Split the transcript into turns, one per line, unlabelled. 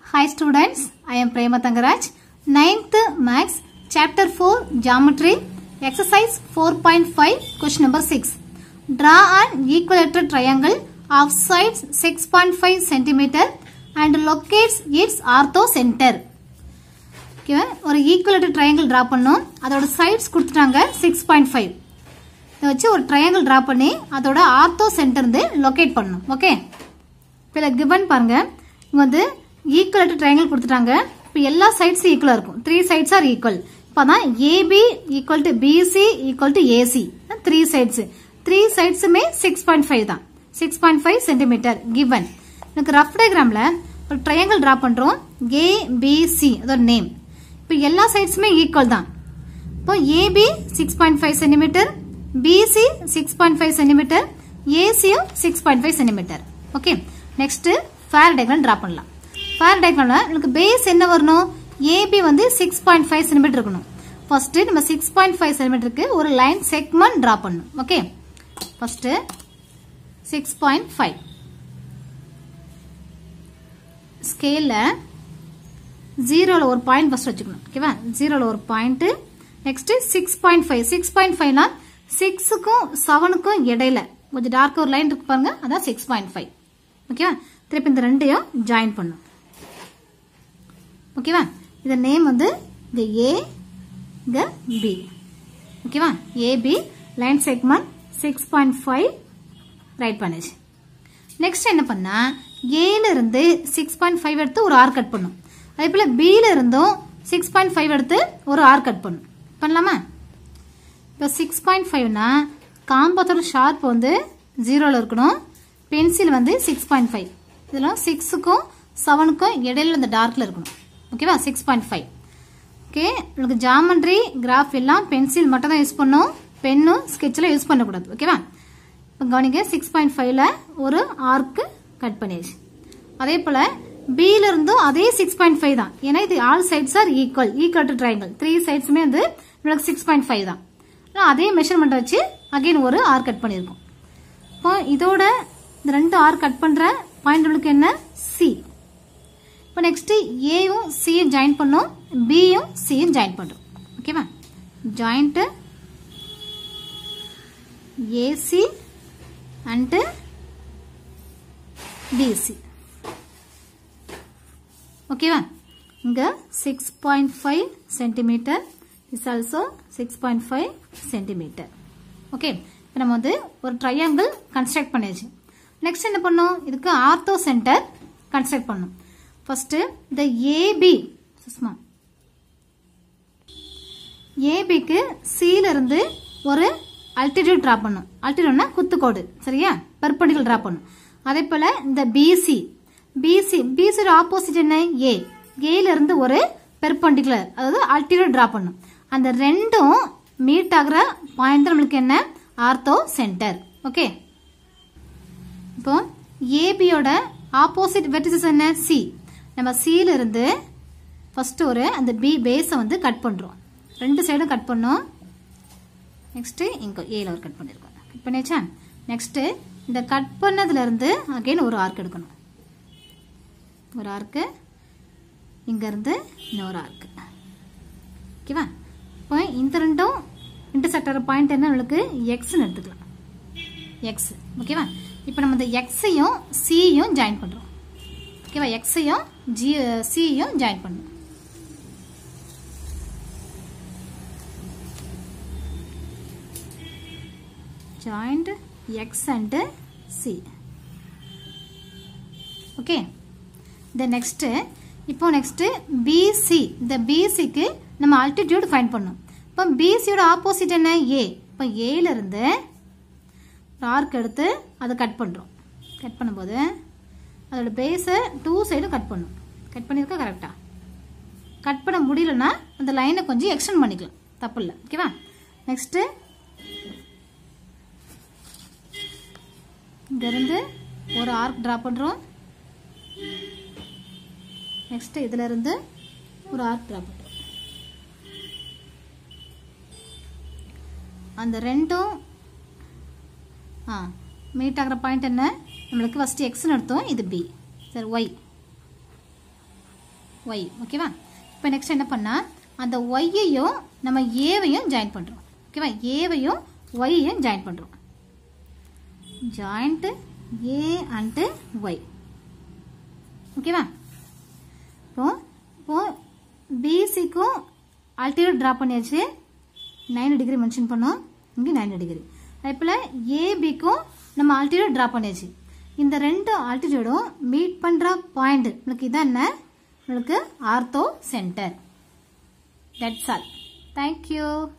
Hi students, I am Prema Tangaraj. 9th Max, Chapter 4, Geometry, Exercise 4.5, Question number 6. Draw an equilateral triangle of sides 6.5 cm and locates its orthocenter. ஓகேவா ஒரு equilateral triangle draw பண்ணோம் அதோட sides கொடுத்துட்டாங்க six point five இதை வச்சு ஒரு triangle draw பண்ணி அதோட ஆர்த்தோ சென்டர் வந்து லொக்கேட் பண்ணணும் ஓகே இப்போ இதில் கிவன் பாருங்க இங்கே வந்து ஈக்குவலேட்டர் ட்ரையாங்கிள் கொடுத்துட்டாங்க இப்போ எல்லா சைட்ஸும் ஈக்குவலாக இருக்கும் த்ரீ சைட்ஸ் ஆர் ஈக்குவல் இப்போ தான் AB equal to BC equal to AC three sides three சைட்ஸுமே சிக்ஸ் பாயிண்ட் ஃபைவ் தான் six point five centimetre given எனக்கு ரஃப் டயக்ராமில் ஒரு ட்ரையாங்கிள் ட்ரா பண்ணுறோம் ஏபிசி அதோட நேம் இப்போ எல்லா சைட்ஸுமே ஈக்குவல் தான் இப்போ AB six point five centimetre BC six point five centimetre ஏசியும் six point five centimetre okay next fair diagram draw பண்ணலாம் ஃபேர் டயக்ராம்ல எனக்கு பேஸ் என்ன வரணும் ஏபி வந்து சிக்ஸ் பாயிண்ட் ஃபைவ் சென்டிமீட்டர் இருக்கணும் ஃபர்ஸ்ட் நம்ம சிக்ஸ் பாயிண்ட் ஃபைவ் சென்டிமீட்டருக்கு ஒரு லைன் செக்மெண்ட் ட்ரா பண்ணணும் okay first six point five ஸ்கேலில் ஜீரோவில் ஒரு பாயிண்ட் ஃபர்ஸ்ட் வச்சுக்கணும் ஓகேவா ஜீரோவில் ஒரு point next six point five six point ஃபைவ்னா சிக்ஸுக்கும் செவனுக்கும் இடையில கொஞ்சம் டார்க் ஒரு லைன் இருக்கு பாருங்க அதான் சிக்ஸ் பாயிண்ட் ஃபைவ் ஓகேவா திருப்பி இந்த ரெண்டையும் ஜாயின் பண்ணும் ஓகேவா இந்த நேம் வந்து இந்த ஏ இந்த பி ஓகேவா AB line segment six point five right பண்ணிச்சு நெக்ஸ்ட் என்ன பண்ணா ஏல இருந்து சிக்ஸ் பாயிண்ட் ஃபைவ் எடுத்து ஒரு ஆர் கட் பண்ணும் அதே போல பில இருந்தும் சிக்ஸ் பாயிண்ட் ஃபைவ் எடுத்து ஒரு ஆர் கட் பண்ணும் பண்ணலாமா இப்போ சிக்ஸ் பாயிண்ட் ஃபைவ்னா காம்பத்தோட ஷார்ப் வந்து ஜீரோவில் இருக்கணும் பென்சில் வந்து சிக்ஸ் பாயிண்ட் ஃபைவ் இதெல்லாம் சிக்ஸுக்கும் செவனுக்கும் இடையில இந்த டார்க்கில் இருக்கணும் ஓகேவா சிக்ஸ் பாயிண்ட் ஃபைவ் ஓகே உங்களுக்கு ஜாமெண்ட்ரி கிராஃப் எல்லாம் பென்சில் மட்டும் தான் யூஸ் பண்ணும் பென்னும் ஸ்கெட்சில் யூஸ் பண்ணக்கூடாது ஓகேவா இப்போ கவனிங்க சிக்ஸ் பாயிண்ட் ஃபைவ்ல ஒரு ஆர்க்கு கட் பண்ணியாச்சு அதே போல் பில இருந்தும் அதே சிக்ஸ் பாயிண்ட் ஃபைவ் தான் ஏன்னா இது all sides are equal equal to triangle three சைட்ஸுமே வந்து நம்மளுக்கு சிக்ஸ் பாயிண்ட் ஃபைவ் தான் அதே மெஷர்மெண்ட் வச்சு அகைன் ஒரு ஆர் கட் பண்ணியிருக்கோம் இப்போ இதோட இந்த ரெண்டு ஆர் கட் பண்ற பாயிண்ட் நம்மளுக்கு என்ன சி இப்போ நெக்ஸ்ட் ஏயும் சியும் ஜாயின் பண்ணோம் பியும் சியும் ஜாயின் பண்றோம் ஓகேவா ஜாயிண்ட் ஏசி அண்ட் பிசி ஓகேவா இங்க six point five centimetre is also six point five centimetre okay இப்போ நம்ம வந்து ஒரு ட்ரையாங்கிள் கன்ஸ்ட்ரக்ட் பண்ணியாச்சு நெக்ஸ்ட் என்ன பண்ணோம் இதுக்கு ஆர்த்தோ சென்டர் கன்ஸ்ட்ரக்ட் பண்ணோம் ஃபர்ஸ்ட் இந்த ஏபி சுஷ்மா ஏபிக்கு சில இருந்து ஒரு அல்டிடியூட் டிரா பண்ணும் அல்டிடியூட்னா குத்துக்கோடு சரியா பெர்பண்டிகல் டிரா பண்ணும் அதே போல இந்த பிசி பிசி பிசியோட ஆப்போசிட் என்ன ஏ ஏல இருந்து ஒரு பெர்பண்டிகுலர் அதாவது அல்டிடியூட் டிரா பண்ணும் அந்த ரெண்டும் மீட் ஆகுற பாயிண்ட் நம்மளுக்கு என்ன ஆர்த்தோ சென்டர் ஓகே இப்போ ஏபியோட ஆப்போசிட் வெர்டிசஸ் என்ன சி நம்ம சில இருந்து ஃபர்ஸ்ட் ஒரு அந்த பி பேஸை வந்து கட் பண்றோம் ரெண்டு சைடும் கட் பண்ணோம் நெக்ஸ்ட் இங்க ஏல ஒரு கட் பண்ணிருக்கோம் கட் பண்ணியாச்சா நெக்ஸ்ட் இந்த கட் பண்ணதுல இருந்து அகைன் ஒரு ஆர்க் எடுக்கணும் ஒரு ஆர்க்கு இங்க இருந்து இன்னொரு ஆர்க்கு ஓகேவா இப்போ இந்த ரெண்டும் இன்டர்செக்டர் பாயிண்ட் என்ன நம்மளுக்கு எக்ஸ்னு எடுத்துக்கலாம் எக்ஸ் ஓகேவா இப்போ நம்ம இந்த எக்ஸையும் சியும் ஜாயின் பண்றோம் ஓகேவா எக்ஸையும் ஜி சியும் ஜாயின் பண்ணும் joint X and C okay இந்த நெக்ஸ்ட் இப்போ நெக்ஸ்ட் பிசி இந்த பிசிக்கு நம்ம ஆல்டிடியூட் ஃபைண்ட் பண்ணோம் இப்போ பிசியோட ஆப்போசிட் என்ன ஏ இப்போ ஏல இருந்து ஆர்க் எடுத்து அதை கட் பண்ணுறோம் கட் பண்ணும்போது அதோட பேஸை டூ சைடும் கட் பண்ணும் கட் பண்ணியிருக்கா கரெக்டா கட் பண்ண முடியலன்னா அந்த லைனை கொஞ்சம் எக்ஸ்டெண்ட் பண்ணிக்கலாம் தப்பு இல்லை ஓகேவா நெக்ஸ்ட்டு இங்கேருந்து ஒரு ஆர்க் ட்ரா பண்ணுறோம் நெக்ஸ்ட் இதுல இருந்து ஒரு ஆர்க் ட்ரா பண்ணுறோம் அந்த ரெண்டும் ஆ மீட் ஆகிற பாயிண்ட் என்ன நம்மளுக்கு ஃபஸ்ட்டு எக்ஸ்னு எடுத்தோம் இது பி சரி ஒய் ஒய் ஓகேவா இப்போ நெக்ஸ்ட் என்ன பண்ணா அந்த ஒய்யையும் நம்ம ஏவையும் ஜாயின் பண்ணுறோம் ஓகேவா ஏவையும் ஒய்யையும் ஜாயின் பண்ணுறோம் ஜாயிண்ட் ஏ அண்டு ஒய் ஓகேவா இப்போ இப்போ பிசிக்கும் ஆல்டிடியூட் ட்ரா பண்ணியாச்சு நைன் டிகிரி மென்ஷன் பண்ணோம் இங்கே நைன் டிகிரி அதே போல் ஏபிக்கும் நம்ம ஆல்டிடியூட் ட்ரா பண்ணியாச்சு இந்த ரெண்டு ஆல்டிடியூடும் மீட் பண்ணுற பாயிண்ட் உங்களுக்கு இதான் என்ன உங்களுக்கு ortho centre that's all thank you